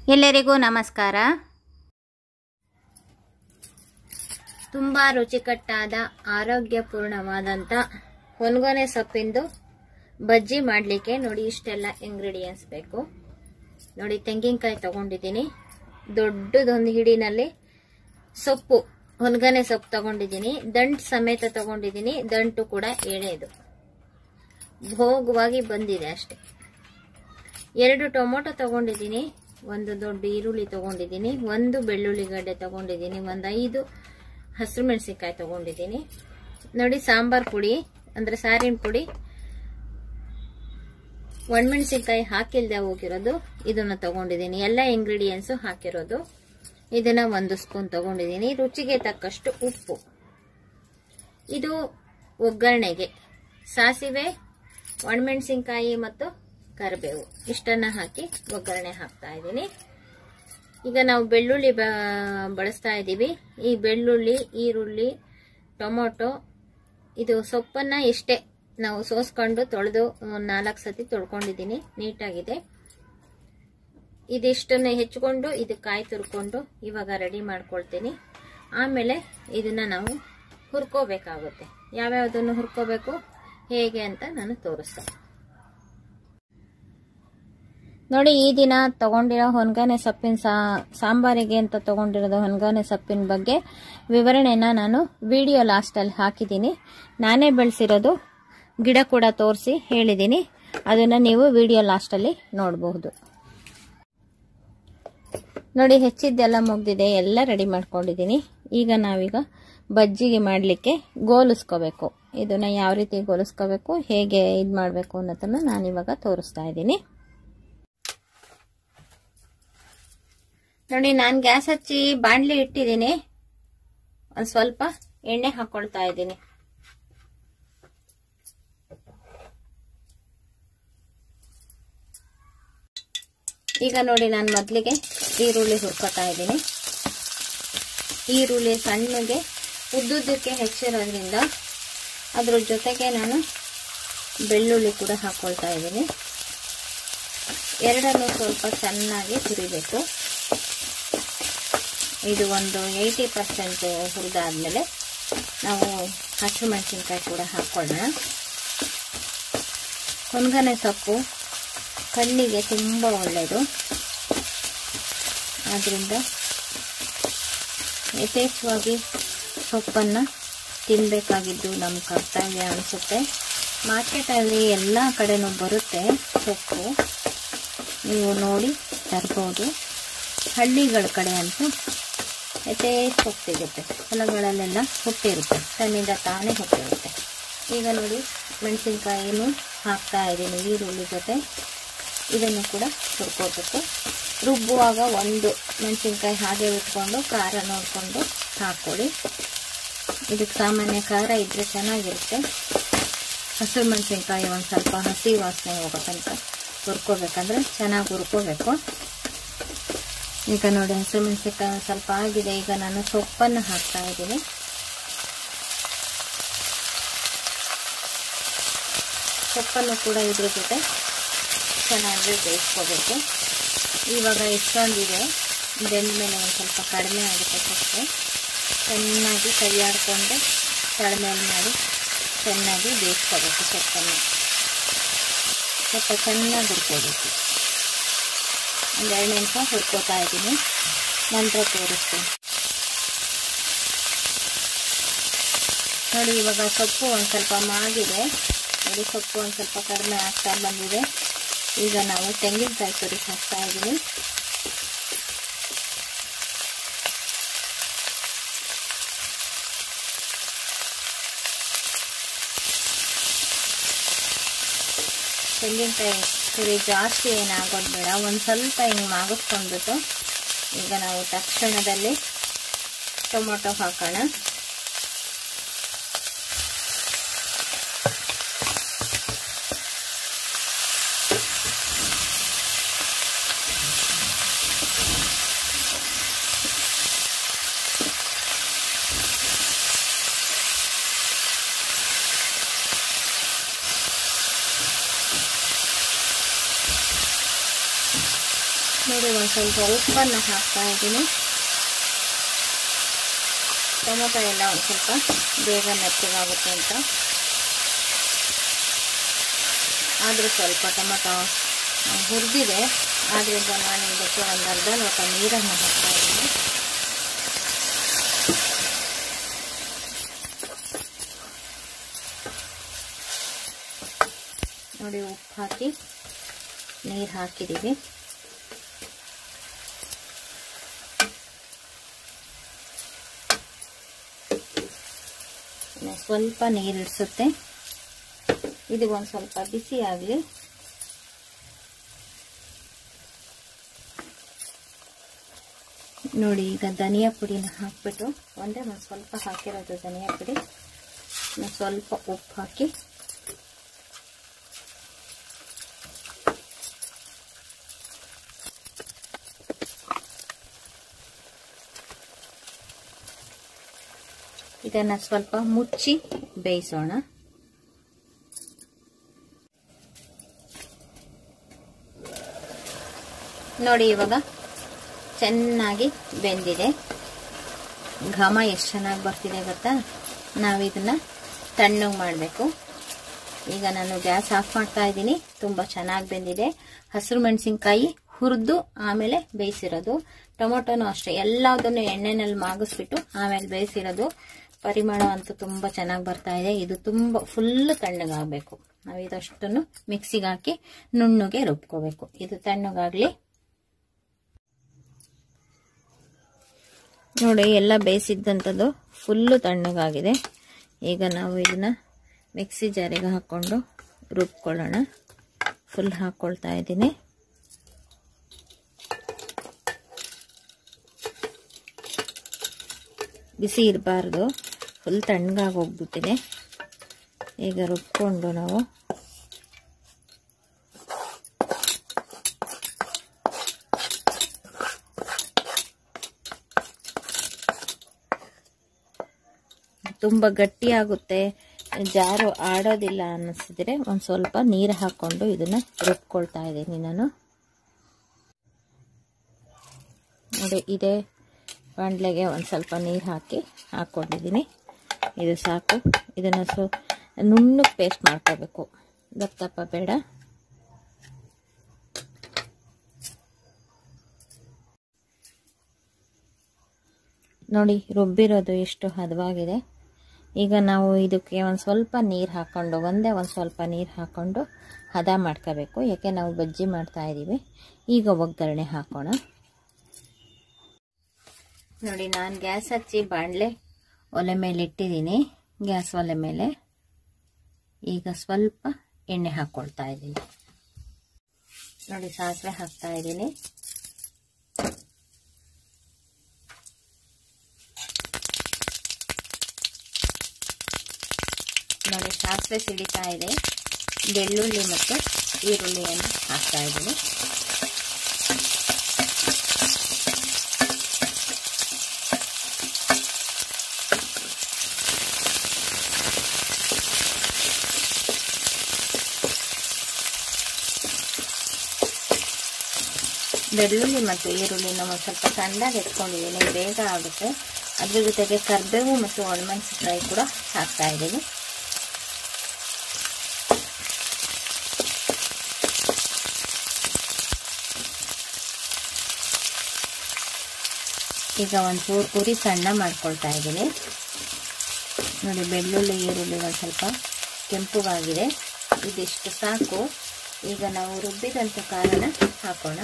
ಎಲ್ಲರಿಗೂ ನಮಸ್ಕಾರ ತುಂಬ ರುಚಿಕಟ್ಟಾದ ಆರೋಗ್ಯಪೂರ್ಣವಾದಂಥ ಹೊನ್ಗೊನೆ ಸೊಪ್ಪಿಂದು ಬಜ್ಜಿ ಮಾಡಲಿಕ್ಕೆ ನೋಡಿ ಇಷ್ಟೆಲ್ಲ ಇಂಗ್ರೀಡಿಯೆಂಟ್ಸ್ ಬೇಕು ನೋಡಿ ತೆಂಗಿನಕಾಯಿ ತಗೊಂಡಿದ್ದೀನಿ ದೊಡ್ಡದೊಂದು ಹಿಡಿನಲ್ಲಿ ಸೊಪ್ಪು ಹೊನ್ಗನೆ ಸೊಪ್ಪು ತಗೊಂಡಿದ್ದೀನಿ ದಂಟು ಸಮೇತ ತಗೊಂಡಿದ್ದೀನಿ ದಂಟು ಕೂಡ ಎಳೆದು ಭೋಗವಾಗಿ ಬಂದಿದೆ ಅಷ್ಟೆ ಎರಡು ಟೊಮೊಟೊ ತಗೊಂಡಿದ್ದೀನಿ ಒಂದು ದೊಡ್ಡ ಈರುಳ್ಳಿ ತಗೊಂಡಿದ್ದೀನಿ ಒಂದು ಬೆಳ್ಳುಳ್ಳಿ ಗಡ್ಡೆ ತಗೊಂಡಿದ್ದೀನಿ ಒಂದು ಐದು ಹಸಿರು ಮೆಣಸಿನ್ಕಾಯಿ ತಗೊಂಡಿದ್ದೀನಿ ನೋಡಿ ಸಾಂಬಾರ್ ಪುಡಿ ಅಂದರೆ ಸಾರಿನ ಪುಡಿ ಒಣಮೆಣಸಿನ್ಕಾಯಿ ಹಾಕಿಲ್ದೆ ಹೋಗಿರೋದು ಇದನ್ನು ತಗೊಂಡಿದ್ದೀನಿ ಎಲ್ಲ ಇಂಗ್ರೀಡಿಯೆಂಟ್ಸು ಹಾಕಿರೋದು ಇದನ್ನ ಒಂದು ಸ್ಪೂನ್ ತಗೊಂಡಿದ್ದೀನಿ ರುಚಿಗೆ ತಕ್ಕಷ್ಟು ಉಪ್ಪು ಇದು ಒಗ್ಗರಣೆಗೆ ಸಾಸಿವೆ ಒಣಮೆಣಸಿನ್ಕಾಯಿ ಮತ್ತು ಕರಿಬೇವು ಇಷ್ಟನ್ನ ಹಾಕಿ ಒಗ್ಗರಣೆ ಹಾಕ್ತಾ ಇದ್ದೀನಿ ಈಗ ನಾವು ಬೆಳ್ಳುಳ್ಳಿ ಬಳಸ್ತಾ ಇದ್ದೀವಿ ಈ ಬೆಳ್ಳುಳ್ಳಿ ಈರುಳ್ಳಿ ಟೊಮೊಟೊ ಇದು ಸೊಪ್ಪನ್ನ ಇಷ್ಟೇ ನಾವು ಸೋಸ್ಕೊಂಡು ತೊಳೆದು ನಾಲ್ಕು ಸತಿ ತೊಳ್ಕೊಂಡಿದ್ದೀನಿ ನೀಟಾಗಿದೆ ಇದಿಷ್ಟನ್ನು ಹೆಚ್ಕೊಂಡು ಇದು ಕಾಯಿ ತುರ್ಕೊಂಡು ಇವಾಗ ರೆಡಿ ಮಾಡ್ಕೊಳ್ತೀನಿ ಆಮೇಲೆ ಇದನ್ನ ನಾವು ಹುರ್ಕೋಬೇಕಾಗುತ್ತೆ ಯಾವ್ಯಾವುದನ್ನು ಹುರ್ಕೋಬೇಕು ಹೇಗೆ ಅಂತ ನಾನು ತೋರಿಸ್ತೇನೆ ನೋಡಿ ಈ ದಿನ ತಗೊಂಡಿರೋ ಹೊನ್ಗಾನೆ ಸೊಪ್ಪಿನ ಸಾ ಸಾಂಬಾರಿಗೆ ಅಂತ ತಗೊಂಡಿರೋದು ಹೊನ್ಗಾನೆ ಸೊಪ್ಪಿನ ಬಗ್ಗೆ ವಿವರಣೆನ ನಾನು ವಿಡಿಯೋ ಲಾಸ್ಟಲ್ಲಿ ಹಾಕಿದ್ದೀನಿ ನಾನೇ ಬೆಳೆಸಿರೋದು ಗಿಡ ಕೂಡ ತೋರಿಸಿ ಹೇಳಿದ್ದೀನಿ ಅದನ್ನು ನೀವು ವಿಡಿಯೋ ಲಾಸ್ಟಲ್ಲಿ ನೋಡಬಹುದು ನೋಡಿ ಹೆಚ್ಚಿದ್ದೆಲ್ಲ ಮುಗ್ದಿದೆ ಎಲ್ಲ ರೆಡಿ ಮಾಡ್ಕೊಂಡಿದ್ದೀನಿ ಈಗ ನಾವೀಗ ಬಜ್ಜಿಗೆ ಮಾಡಲಿಕ್ಕೆ ಗೋಲಿಸ್ಕೋಬೇಕು ಇದನ್ನು ಯಾವ ರೀತಿ ಗೋಲಿಸ್ಕೋಬೇಕು ಹೇಗೆ ಇದು ಮಾಡಬೇಕು ಅನ್ನೋದನ್ನು ನಾನಿವಾಗ ತೋರಿಸ್ತಾ ಇದ್ದೀನಿ ನೋಡಿ ನಾನು ಗ್ಯಾಸ್ ಹಚ್ಚಿ ಬಾಣಲಿ ಇಟ್ಟಿದ್ದೀನಿ ಒಂದು ಸ್ವಲ್ಪ ಎಣ್ಣೆ ಹಾಕೊಳ್ತಾ ಇದ್ದೀನಿ ಈಗ ನೋಡಿ ನಾನು ಮೊದಲಿಗೆ ಈರುಳ್ಳಿ ಹುರ್ಕೊತಾ ಇದ್ದೀನಿ ಈರುಳ್ಳಿ ಸಣ್ಣಗೆ ಉದ್ದುದ್ದಕ್ಕೆ ಹೆಚ್ಚಿರೋದ್ರಿಂದ ಅದ್ರ ಜೊತೆಗೆ ನಾನು ಬೆಳ್ಳುಳ್ಳಿ ಕೂಡ ಹಾಕ್ಕೊಳ್ತಾ ಇದ್ದೀನಿ ಎರಡನ್ನು ಸ್ವಲ್ಪ ಚೆನ್ನಾಗಿ ಹುರಿಬೇಕು ಇದು ಒಂದು ಏಯ್ಟಿ ಪರ್ಸೆಂಟ್ ಹುರಿದಾದ್ಮೇಲೆ ನಾವು ಹಸಿರು ಮೆಣಸಿನ್ಕಾಯಿ ಕೂಡ ಹಾಕ್ಕೊಳ್ಳೋಣ ಹೊನ್ಗನೆ ಸೊಪ್ಪು ಕಣ್ಣಿಗೆ ತುಂಬ ಒಳ್ಳೆಯದು ಆದ್ದರಿಂದ ಯಥೇಚ್ಛವಾಗಿ ಸೊಪ್ಪನ್ನು ತಿನ್ನಬೇಕಾಗಿದ್ದು ನಮ್ಮ ಕರ್ತವ್ಯ ಅನಿಸುತ್ತೆ ಮಾರ್ಕೆಟಲ್ಲಿ ಎಲ್ಲ ಕಡೆನೂ ಬರುತ್ತೆ ಸೊಪ್ಪು ನೀವು ನೋಡಿ ತರ್ಬೋದು ಹಳ್ಳಿಗಳ ಕಡೆ ಅಂತೂ ಯಥೇಚ್ಛ ಸೊಪ್ಪು ಸಿಗುತ್ತೆ ಹೊಲಗಳಲ್ಲೆಲ್ಲ ಹುಟ್ಟಿರುತ್ತೆ ತನ್ನಿಂದ ತಾನೇ ಹುಟ್ಟಿರುತ್ತೆ ಈಗ ನೋಡಿ ಮೆಣಸಿನ್ಕಾಯಿನೂ ಹಾಕ್ತಾ ಇದ್ದೀನಿ ಈರುಳ್ಳಿ ಜೊತೆ ಇದನ್ನು ಕೂಡ ಹುರ್ಕೋಬೇಕು ರುಬ್ಬುವಾಗ ಒಂದು ಮೆಣಸಿನ್ಕಾಯಿ ಹಾಗೆ ಬಿಟ್ಕೊಂಡು ಖಾರ ನೋಡಿಕೊಂಡು ಹಾಕ್ಕೊಳ್ಳಿ ಇದಕ್ಕೆ ಸಾಮಾನ್ಯ ಖಾರ ಇದ್ದರೆ ಚೆನ್ನಾಗಿರುತ್ತೆ ಹಸಿರು ಮೆಣಸಿನ್ಕಾಯಿ ಒಂದು ಸ್ವಲ್ಪ ಹಸಿ ವಾಸನೆ ಹೋಗೋ ತನಕ ಹುರ್ಕೋಬೇಕಂದ್ರೆ ಚೆನ್ನಾಗಿ ಹುರ್ಕೋಬೇಕು ಈಗ ನೋಡಿ ಹಸಿರು ಮೆಣಸಿನ್ಕಾಯಿ ಒಂದು ಸ್ವಲ್ಪ ಆಗಿದೆ ಈಗ ನಾನು ಸೊಪ್ಪನ್ನು ಹಾಕ್ತಾ ಇದ್ದೀನಿ ಸೊಪ್ಪನ್ನು ಕೂಡ ಇದ್ರ ಜೊತೆ ಚೆನ್ನಾಗಿ ಬೇಯಿಸ್ಕೋಬೇಕು ಇವಾಗ ಎಷ್ಟೊಂದಿದೆ ಬೆಂದಮೇಲೆ ಒಂದು ಸ್ವಲ್ಪ ಕಡಿಮೆ ಆಗುತ್ತೆ ಸೊಪ್ಪು ಚೆನ್ನಾಗಿ ಕೈಯಾಡಿಕೊಂಡು ತಳಮೇಲೆ ಮಾಡಿ ಚೆನ್ನಾಗಿ ಬೇಯಿಸ್ಕೋಬೇಕು ಸೊಪ್ಪನ್ನು ಸ್ವಲ್ಪ ಚೆನ್ನಾಗಿ ಹುರ್ಕೋಬೇಕು ಒಂದು ಎರಡು ನಿಮಿಷ ಹುರ್ಕೋತಾ ಇದ್ದೀನಿ ನಂತರ ತೋರಿಸ್ತೀನಿ ನೋಡಿ ಇವಾಗ ಸೊಪ್ಪು ಒಂದು ಸ್ವಲ್ಪ ಮಾಗಿದೆ ನೋಡಿ ಸೊಪ್ಪು ಒಂದು ಸ್ವಲ್ಪ ಕಡಿಮೆ ಆಗ್ತಾ ಬಂದಿದೆ ಈಗ ನಾವು ತೆಂಗಿನಕಾಯಿ ತುರಿ ಹಾಕ್ತಾ ಇದ್ದೀನಿ ತೆಂಗಿನಕಾಯಿ ತುರಿ ಜಾಸ್ತಿ ಏನಾಗೋದು ಬೇಡ ಒಂದು ಸ್ವಲ್ಪ ಹಿಂಗೆ ಮಾಗಿಸ್ಕೊಂಡ್ಬಿಟ್ಟು ಈಗ ನಾವು ತಕ್ಷಣದಲ್ಲಿ ಟೊಮೊಟೊ ಹಾಕೋಣ ನೋಡಿ ಒಂದು ಸ್ವಲ್ಪ ಉಪ್ಪನ್ನು ಹಾಕ್ತಾ ಇದ್ದೀನಿ ಟೊಮೊಟೊ ಎಲ್ಲ ಒಂದು ಸ್ವಲ್ಪ ಬೇಗ ಮೆತ್ತಗಾಗುತ್ತೆ ಅಂತ ಆದರೂ ಸ್ವಲ್ಪ ಟೊಮೊಟೊ ಹುರಿದಿದೆ ಆದ್ದರಿಂದ ನಾನು ಇದಕ್ಕೆ ಒಂದು ಅರ್ಧ ಲೋಟ ನೀರನ್ನು ಹಾಕ್ತಾ ಇದ್ದೀನಿ ನೋಡಿ ಉಪ್ಪು ಹಾಕಿ ನೀರು ಹಾಕಿದ್ದೀವಿ ಸ್ವಲ್ಪ ನೀರು ಇಡಿಸುತ್ತೆ ಇದು ಒಂದು ಸ್ವಲ್ಪ ಬಿಸಿ ಆಗಲಿ ನೋಡಿ ಈಗ ಧನಿಯಾ ಪುಡಿನ ಹಾಕ್ಬಿಟ್ಟು ಒಂದೇ ಒಂದು ಸ್ವಲ್ಪ ಹಾಕಿರೋದು ಧನಿಯಾ ಪುಡಿ ಸ್ವಲ್ಪ ಉಪ್ಪು ಹಾಕಿ ಇದನ್ನು ಸ್ವಲ್ಪ ಮುಚ್ಚಿ ಬೇಯಿಸೋಣ ನೋಡಿ ಇವಾಗ ಚೆನ್ನಾಗಿ ಬೆಂದಿದೆ ಘಮ ಎಷ್ಟು ಚೆನ್ನಾಗಿ ಬರ್ತಿದೆ ಗೊತ್ತಾ ನಾವು ಇದನ್ನ ತಣ್ಣಗೆ ಮಾಡಬೇಕು ಈಗ ನಾನು ಗ್ಯಾಸ್ ಆಫ್ ಮಾಡ್ತಾ ಇದ್ದೀನಿ ತುಂಬ ಚೆನ್ನಾಗಿ ಬೆಂದಿದೆ ಹಸಿರು ಮೆಣಸಿನ್ಕಾಯಿ ಹುರಿದು ಆಮೇಲೆ ಬೇಯಿಸಿರೋದು ಟೊಮೊಟೊನು ಅಷ್ಟೇ ಎಲ್ಲದನ್ನು ಎಣ್ಣೆನಲ್ಲಿ ಮಾಗಿಸ್ಬಿಟ್ಟು ಆಮೇಲೆ ಬೇಯಿಸಿರೋದು ಪರಿಮಳ ಅಂತೂ ತುಂಬ ಚೆನ್ನಾಗಿ ಬರ್ತಾ ಇದೆ ಇದು ತುಂಬ ಫುಲ್ ತಣ್ಣಗಾಗಬೇಕು ನಾವು ಇದಷ್ಟನ್ನು ಮಿಕ್ಸಿಗೆ ಹಾಕಿ ನುಣ್ಣಗೆ ರುಬ್ಕೋಬೇಕು ಇದು ತಣ್ಣಗಾಗಲಿ ನೋಡಿ ಎಲ್ಲ ಬೇಯಿಸಿದ್ದಂಥದ್ದು ಫುಲ್ಲು ತಣ್ಣಗಾಗಿದೆ ಈಗ ನಾವು ಇದನ್ನ ಮಿಕ್ಸಿ ಜಾರಿಗೆ ಹಾಕ್ಕೊಂಡು ರುಬ್ಕೊಳ್ಳೋಣ ಫುಲ್ ಹಾಕ್ಕೊಳ್ತಾ ಇದ್ದೀನಿ ಬಿಸಿ ಇರಬಾರ್ದು ಫುಲ್ ತಣ್ಣಗಾಗಿ ಹೋಗ್ಬಿಟ್ಟಿದೆ ಈಗ ರುಬ್ಕೊಂಡು ನಾವು ತುಂಬ ಗಟ್ಟಿಯಾಗುತ್ತೆ ಜಾರು ಆಡೋದಿಲ್ಲ ಅನ್ನಿಸಿದ್ರೆ ಒಂದು ಸ್ವಲ್ಪ ನೀರು ಹಾಕ್ಕೊಂಡು ಇದನ್ನು ರುಬ್ಕೊಳ್ತಾ ಇದ್ದೀನಿ ನಾನು ನೋಡಿ ಇದೇ ಬಾಣಲೆಗೆ ಒಂದು ಸ್ವಲ್ಪ ನೀರು ಹಾಕಿ ಹಾಕ್ಕೊಂಡಿದ್ದೀನಿ ಇದು ಸಾಕು ಇದನ್ನು ಸೊ ನುಣ್ಣಗೆ ಪೇಸ್ಟ್ ಮಾಡ್ಕೋಬೇಕು ದಪ್ಪದಪ್ಪ ಬೇಡ ನೋಡಿ ರುಬ್ಬಿರೋದು ಎಷ್ಟು ಹದವಾಗಿದೆ ಈಗ ನಾವು ಇದಕ್ಕೆ ಒಂದು ಸ್ವಲ್ಪ ನೀರು ಹಾಕ್ಕೊಂಡು ಒಂದೇ ಒಂದು ಸ್ವಲ್ಪ ನೀರು ಹಾಕ್ಕೊಂಡು ಹದ ಮಾಡ್ಕೋಬೇಕು ಯಾಕೆ ನಾವು ಬಜ್ಜಿ ಮಾಡ್ತಾ ಇದ್ದೀವಿ ಈಗ ಒಗ್ಗರಣೆ ಹಾಕೋಣ ನೋಡಿ ನಾನು ಗ್ಯಾಸ್ ಹಚ್ಚಿ ಬಾಣಲೆ ಒಲೆ ಮೇಲೆ ಇಟ್ಟಿದ್ದೀನಿ ಗ್ಯಾಸ್ ಒಲೆ ಮೇಲೆ ಈಗ ಸ್ವಲ್ಪ ಎಣ್ಣೆ ಹಾಕ್ಕೊಳ್ತಾ ಇದ್ದೀನಿ ನೋಡಿ ಸಾಸಿವೆ ಹಾಕ್ತಾ ಇದ್ದೀನಿ ನೋಡಿ ಸಾಸಿವೆ ಸಿಡಿತಾ ಇದೆ ಬೆಳ್ಳುಳ್ಳಿ ಮತ್ತು ಈರುಳ್ಳಿಯನ್ನು ಹಾಕ್ತಾ ಇದ್ದೀನಿ ಬೆಳ್ಳುಳ್ಳಿ ಮತ್ತು ಈರುಳ್ಳಿನ ಒಂದು ಸ್ವಲ್ಪ ಸಣ್ಣದಾಗಿ ಎತ್ಕೊಂಡಿದ್ದೀನಿ ಬೇಗ ಆಗುತ್ತೆ ಅದ್ರ ಜೊತೆಗೆ ಕರ್ಬೇವು ಮತ್ತು ಒಣಮೆಣಸಿನಕಾಯಿ ಕೂಡ ಹಾಕ್ತಾ ಇದ್ದೀನಿ ಈಗ ಒಂದು ಉರಿ ಸಣ್ಣ ಮಾಡ್ಕೊಳ್ತಾ ಇದ್ದೀನಿ ನೋಡಿ ಬೆಳ್ಳುಳ್ಳಿ ಈರುಳ್ಳಿ ಒಂದು ಸ್ವಲ್ಪ ಕೆಂಪುಗಾಗಿದೆ ಇದಿಷ್ಟು ಸಾಕು ಈಗ ನಾವು ರುಬ್ಬಿದಂಥ ಕಾರಣ ಹಾಕೋಣ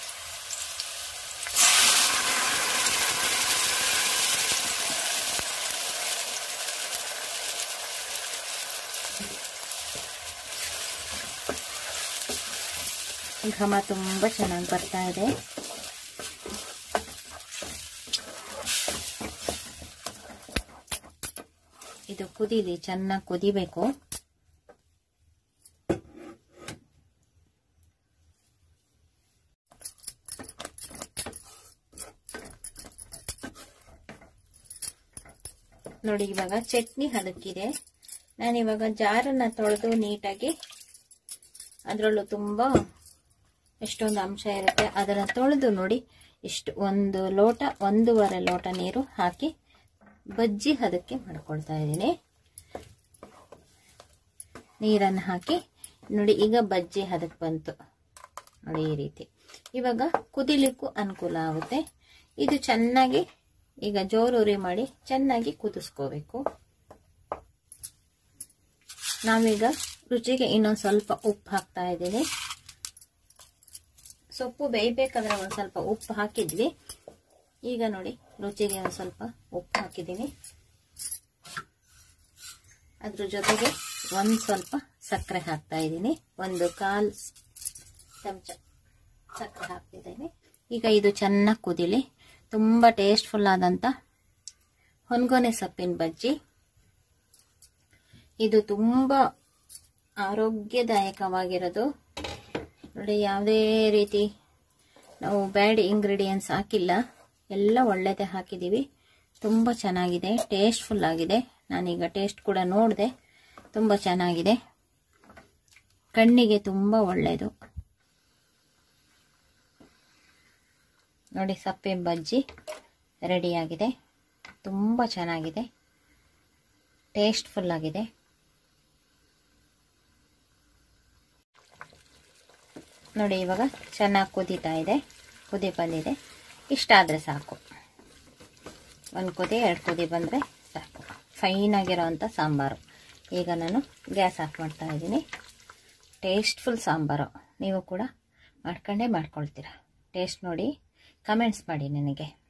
ಘಮ ತುಂಬ ಚೆನ್ನಾಗಿ ಬರ್ತಾ ಇದೆ ಇದು ಕುದೀಲಿ ಚೆನ್ನಾಗಿ ಕುದಿಬೇಕು ನೋಡಿ ಇವಾಗ ಚಟ್ನಿ ಹದಕ್ಕಿದೆ ನಾನಿವಾಗ ಜಾರನ್ನ ತೊಳೆದು ನೀಟಾಗಿ ಅದರಲ್ಲೂ ತುಂಬ ಎಷ್ಟೊಂದು ಅಂಶ ಇರುತ್ತೆ ಅದನ್ನು ತೊಳೆದು ನೋಡಿ ಇಷ್ಟು ಒಂದು ಲೋಟ ಒಂದೂವರೆ ಲೋಟ ನೀರು ಹಾಕಿ ಬಜ್ಜಿ ಹದಕ್ಕೆ ಮಾಡ್ಕೊಳ್ತಾ ಇದ್ದೀನಿ ನೀರನ್ನು ಹಾಕಿ ನೋಡಿ ಈಗ ಬಜ್ಜಿ ಹದಕ್ಕೆ ಬಂತು ನೋಡಿ ಈ ರೀತಿ ಇವಾಗ ಕುದಿಲಿಕ್ಕೂ ಅನುಕೂಲ ಆಗುತ್ತೆ ಇದು ಚೆನ್ನಾಗಿ ಈಗ ಜೋರೂರಿ ಮಾಡಿ ಚೆನ್ನಾಗಿ ಕುದಿಸ್ಕೋಬೇಕು ನಾವೀಗ ರುಚಿಗೆ ಇನ್ನೊಂದು ಸ್ವಲ್ಪ ಉಪ್ಪು ಹಾಕ್ತಾ ಇದ್ದೀನಿ ಸೊಪ್ಪು ಬೇಯಬೇಕಾದ್ರೆ ಒಂದು ಸ್ವಲ್ಪ ಉಪ್ಪು ಹಾಕಿದ್ವಿ ಈಗ ನೋಡಿ ರುಚಿಗೆ ಒಂದು ಸ್ವಲ್ಪ ಉಪ್ಪು ಹಾಕಿದ್ದೀನಿ ಅದ್ರ ಜೊತೆಗೆ ಒಂದು ಸ್ವಲ್ಪ ಸಕ್ಕರೆ ಹಾಕ್ತಾ ಇದ್ದೀನಿ ಒಂದು ಕಾಲ್ ಚಮಚ ಸಕ್ಕರೆ ಹಾಕ್ತಿದ್ದೀನಿ ಈಗ ಇದು ಚೆನ್ನಾಗಿ ಕುದಿಲಿ ತುಂಬ ಟೇಸ್ಟ್ಫುಲ್ ಆದಂಥ ಹೊನ್ಗೊನೆ ಸೊಪ್ಪಿನ ಬಜ್ಜಿ ಇದು ತುಂಬ ಆರೋಗ್ಯದಾಯಕವಾಗಿರೋದು ನೋಡಿ ಯಾವುದೇ ರೀತಿ ನಾವು ಬ್ಯಾಡ್ ಇಂಗ್ರೀಡಿಯೆಂಟ್ಸ್ ಹಾಕಿಲ್ಲ ಎಲ್ಲ ಒಳ್ಳೆಯದೇ ಹಾಕಿದ್ದೀವಿ ತುಂಬ ಚೆನ್ನಾಗಿದೆ ಟೇಸ್ಟ್ಫುಲ್ ಆಗಿದೆ ನಾನೀಗ ಟೇಸ್ಟ್ ಕೂಡ ನೋಡಿದೆ ತುಂಬ ಚೆನ್ನಾಗಿದೆ ಕಣ್ಣಿಗೆ ತುಂಬ ಒಳ್ಳೆಯದು ನೋಡಿ ಸಪ್ಪೆ ಬಜ್ಜಿ ರೆಡಿಯಾಗಿದೆ ತುಂಬ ಚೆನ್ನಾಗಿದೆ ಟೇಸ್ಟ್ಫುಲ್ ಆಗಿದೆ ನೋಡಿ ಇವಾಗ ಚೆನ್ನಾಗಿ ಕುದೀತಾ ಇದೆ ಕುದಿ ಬಂದಿದೆ ಇಷ್ಟ ಆದರೆ ಸಾಕು ಒಂದು ಕುದಿ ಎರಡು ಕುದಿ ಬಂದರೆ ಸಾಕು ಫೈನಾಗಿರೋವಂಥ ಸಾಂಬಾರು ಈಗ ನಾನು ಗ್ಯಾಸ್ ಆಫ್ ಮಾಡ್ತಾ ಇದ್ದೀನಿ ಟೇಸ್ಟ್ಫುಲ್ ಸಾಂಬಾರು ನೀವು ಕೂಡ ಮಾಡ್ಕೊಂಡೇ ಮಾಡ್ಕೊಳ್ತೀರಾ ಟೇಸ್ಟ್ ನೋಡಿ ಕಮೆಂಟ್ಸ್ ಮಾಡಿ ನನಗೆ